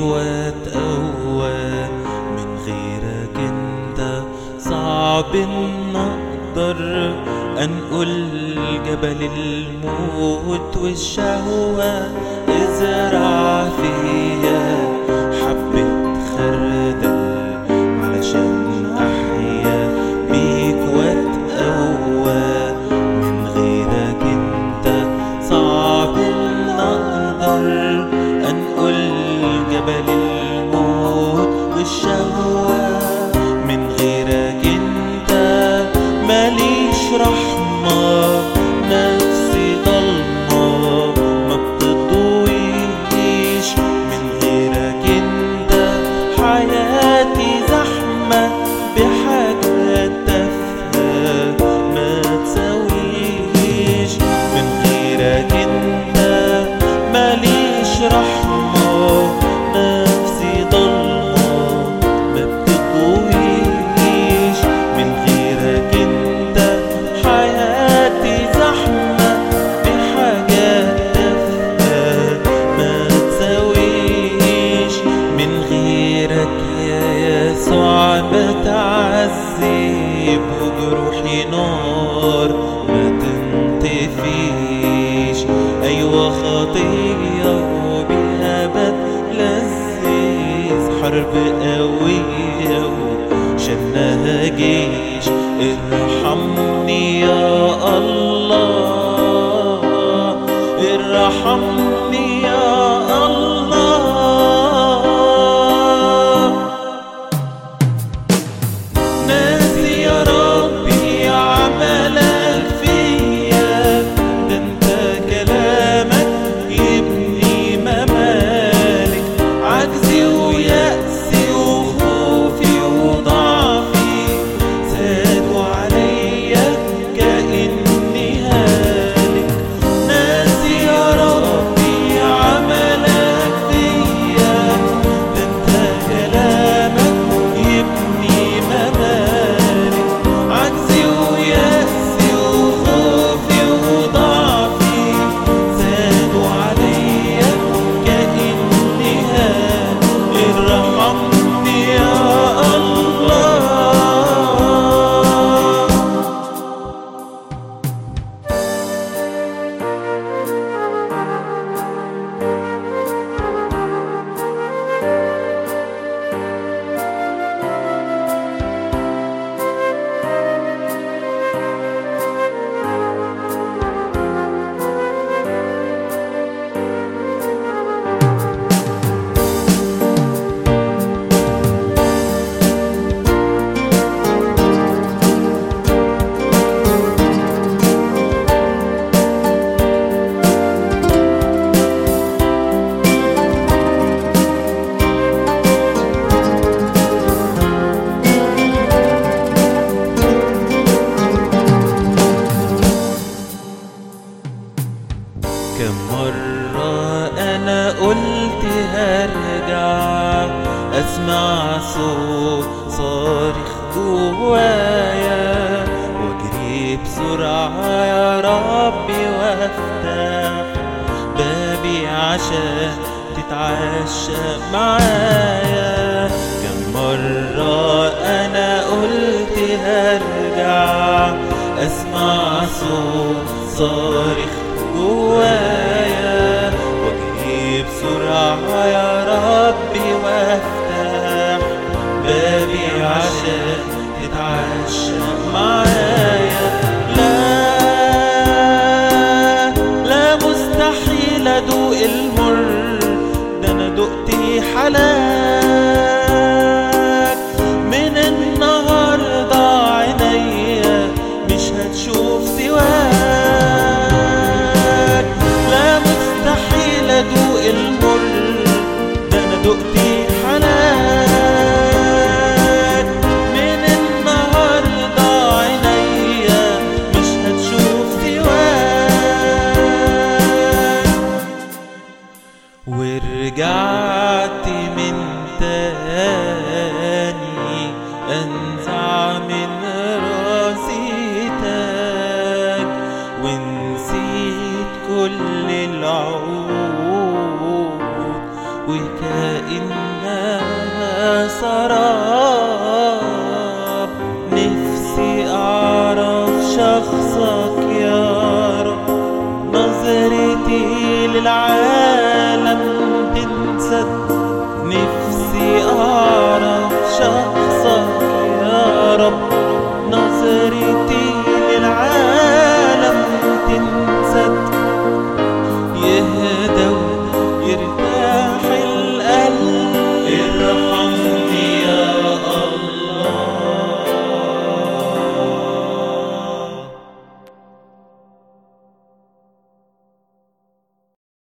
واتقوى من غيرك انت صعب نقدر انقل جبل الموت والشهوة ازرع فيا حبة خردل علشان احيا بيك واتقوى من غيرك انت صعب نقدر انقل جبل الموت والشهوة من غيرك انت ماليش رحمة نفسي ضلمة ما بتضويش من غيرك انت حياتي زحمة بحاجات تافهة ما تساويش من غيرك انت ماليش رحمة نفسي ضلمة ما بتضويش من غيرك انت حياتي زحمة بحاجات تافهة ما تساويش من غيرك يا يسوع بتعذب وجروحي نار ما تنطفيش أيوة خطية وبها بتلذذ حرب قوية وشنها جيش ارحمني يا الله ارحمني يا الله ناسي يا ربي عملك فيا ده انت كلامك يبني ممالك عجزي ويأسي وخوفي وضعفي زادوا عليا كأني هالك ناسي يا ربي عملك فيا ده انت كلامك يبني ممالك عجزي ويأسي وخوفي وضعفي زادوا عليا كأني هان ارحمني يا الله كم مرة أنا قلت هرجع أسمع صوت صارخ جوايا وأجري بسرعة يا ربي وأفتح بابي عشان تتعشى معايا كم مرة أنا قلت هرجع أسمع صوت صارخ جوايا واجري بسرعة يا ربي وافتح بابي عشان تتعشى معايا لا لا مستحيل ادوق المر ده انا دقت حلاك من النهارده عينيا مش هتشوف سواك لا مستحيل ادوق المر ده انا دقت حلاك من النهارده عينيا مش هتشوف سواك ورجعت من تاني انزع من راسي تاج ونسيت كل العهود وكأن سرى